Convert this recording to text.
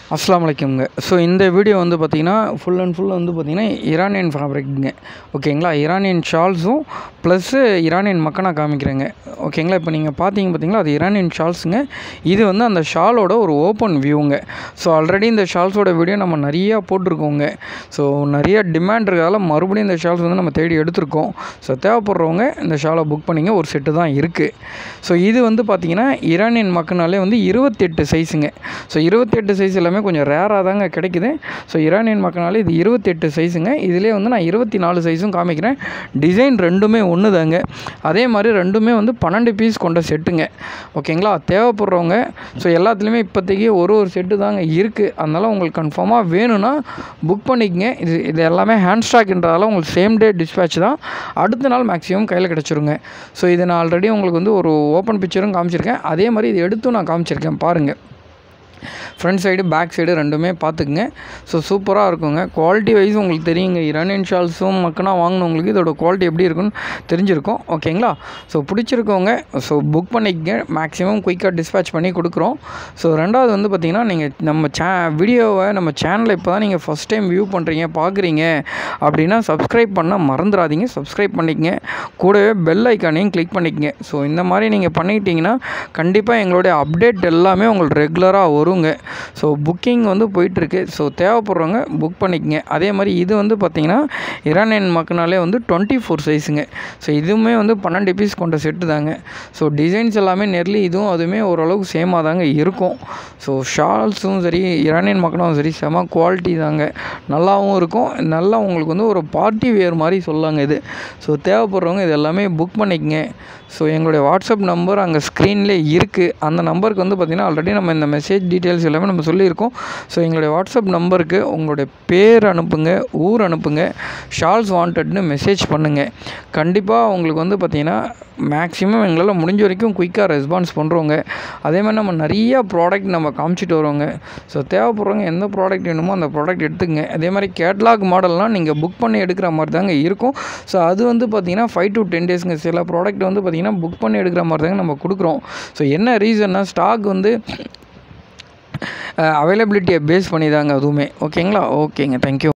அஸ்ஸலாமு அலைக்கும்ங்க ஸோ இந்த வீடியோ வந்து பார்த்திங்கன்னா ஃபுல் அண்ட் ஃபுல் வந்து பார்த்திங்கன்னா ஈரானியன் ஃபேப்ரிக்ங்க ஓகேங்களா ஈரானியன் ஷால்ஸும் ப்ளஸ்ஸு ஈரானியன் மக்கனா காமிக்கிறேங்க ஓகேங்களா இப்போ நீங்கள் பார்த்தீங்க பார்த்தீங்களா அது ஈரானியன் ஷால்ஸுங்க இது வந்து அந்த ஷாலோட ஒரு ஓப்பன் வியூங்க ஸோ ஆல்ரெடி இந்த ஷால்ஸோட வீடியோ நம்ம நிறையா போட்டிருக்கோங்க ஸோ நிறைய டிமாண்ட் இருக்கிறதால மறுபடியும் இந்த ஷால்ஸ் வந்து நம்ம தேடி எடுத்திருக்கோம் ஸோ தேவைப்படுறவங்க இந்த ஷாலை புக் பண்ணிங்க ஒரு செட்டு தான் இருக்குது ஸோ இது வந்து பார்த்திங்கன்னா ஈரானியன் மக்கனாலே வந்து இருபத்தெட்டு சைஸுங்க ஸோ இருபத்தெட்டு சைஸ் எல்லாமே கொஞ்சம் ரேராக தாங்க கிடைக்குது ஸோ ஈரானியன் மக்கனாலே இது இருபத்தெட்டு சைஸுங்க இதிலே வந்து நான் இருபத்தி நாலு சைஸும் காமிக்கிறேன் டிசைன் ரெண்டுமே ஒன்று தாங்க அதே மாதிரி ரெண்டுமே வந்து பன்னெண்டு பீஸ் கொண்ட செட்டுங்க ஓகேங்களா தேவைப்படுறவங்க ஸோ எல்லாத்துலேயுமே இப்போதைக்கு ஒரு ஒரு செட்டு தாங்க இருக்குது அதனால் உங்களுக்கு கன்ஃபார்மாக வேணும்னா புக் பண்ணிக்கங்க இது இது எல்லாமே ஹேண்ட் ஸ்டாக்ன்றதால உங்களுக்கு சேம் டே டிஸ்பேட்ச் தான் அடுத்த நாள் மேக்ஸிமம் கையில் கிடச்சிருங்க ஸோ இதை நான் ஆல்ரெடி உங்களுக்கு வந்து ஒரு ஓப்பன் பிக்சரும் காமிச்சிருக்கேன் அதே மாதிரி இது எடுத்தும் நான் காமிச்சிருக்கேன் பாருங்கள் ஃப்ரண்ட் சைடு பேக் சைடு ரெண்டுமே பார்த்துக்குங்க ஸோ சூப்பராக இருக்குங்க குவாலிட்டி வைஸ் உங்களுக்கு தெரியுங்க ஈரானியன் ஷால்ஸும் மக்கனா வாங்கினவங்களுக்கு இதோட குவாலிட்டி எப்படி இருக்குன்னு தெரிஞ்சிருக்கும் ஓகேங்களா ஸோ பிடிச்சிருக்கவங்க ஸோ புக் பண்ணிக்கங்க மேக்ஸிமம் குயிக்காக டிஸ்பேச் பண்ணி கொடுக்குறோம் ஸோ ரெண்டாவது வந்து பார்த்திங்கன்னா நீங்கள் நம்ம சே வீடியோவை நம்ம சேனலை இப்போ தான் நீங்கள் ஃபஸ்ட் டைம் வியூ பண்ணுறீங்க பார்க்குறீங்க அப்படின்னா சப்ஸ்கிரைப் பண்ண மறந்துடாதீங்க சப்ஸ்கிரைப் பண்ணிக்கங்க கூடவே பெல் ஐக்கானையும் கிளிக் பண்ணிக்கங்க ஸோ இந்த மாதிரி நீங்கள் பண்ணிக்கிட்டிங்கன்னா கண்டிப்பாக எங்களுடைய அப்டேட் எல்லாமே உங்களுக்கு ரெகுலராக வருங்க ஸோ புக்கிங் வந்து போயிட்டுருக்கு ஸோ தேவைப்படுறவங்க புக் பண்ணிக்கங்க அதே மாதிரி இது வந்து பார்த்திங்கன்னா ஈரானியன் மக்கனாலே வந்து டுவெண்ட்டி ஃபோர் சைஸுங்க ஸோ இதுவுமே வந்து பன்னெண்டு பீஸ் கொண்ட செட்டு தாங்க ஸோ டிசைன்ஸ் எல்லாமே நெர்லி இதுவும் அதுவுமே ஓரளவுக்கு சேமாக தாங்க இருக்கும் ஸோ ஷால்ஸும் சரி ஈரானியன் மக்கனாவும் சரி செம குவாலிட்டி தாங்க நல்லாவும் இருக்கும் நல்லா உங்களுக்கு வந்து ஒரு பார்ட்டி வேர் மாதிரி சொல்லாங்க இது ஸோ தேவைப்படுறவங்க இது எல்லாமே புக் பண்ணிக்கங்க ஸோ எங்களுடைய வாட்ஸ்அப் நம்பர் அங்கே ஸ்க்ரீன்லேயே இருக்குது அந்த நம்பருக்கு வந்து பார்த்திங்கன்னா ஆல்ரெடி நம்ம இந்த மெசேஜ் டீட்டெயில்ஸ் எல்லாமே நம்ம சொல்லியிருக்கோம் ஸோ எங்களுடைய வாட்ஸ்அப் நம்பருக்கு உங்களுடைய பேர் அனுப்புங்க ஊர் அனுப்புங்க ஷால்ஸ் வாண்டட்னு மெசேஜ் பண்ணுங்கள் கண்டிப்பாக உங்களுக்கு வந்து பார்த்திங்கன்னா மேக்ஸிமம் எங்களால் முடிஞ்ச வரைக்கும் குயிக்காக ரெஸ்பான்ஸ் பண்ணுறோங்க அதே மாதிரி நம்ம நிறையா ப்ராடக்ட் நம்ம காமிச்சிட்டு வரோங்க ஸோ தேவைப்படுறவங்க எந்த ப்ராடக்ட் வேணுமோ அந்த ப்ராடக்ட் எடுத்துக்கங்க அதே மாதிரி கேட்லாக் மாடல்லாம் நீங்கள் புக் பண்ணி எடுக்கிற மாதிரி தாங்க இருக்கும் ஸோ அது வந்து பார்த்திங்கன்னா ஃபைவ் டு டென் டேஸ்ங்க சில ப்ராடக்ட் வந்து பார்த்திங்கன்னா புக் பண்ணி எடுக்கிற மாதிரி தாங்க நம்ம கொடுக்குறோம் ஸோ என்ன ரீசன்னா ஸ்டாக் வந்து அவைலபிலிட்டியை பேஸ் பண்ணி தாங்க அதுவுமே ஓகேங்களா ஓகேங்க தேங்க்யூ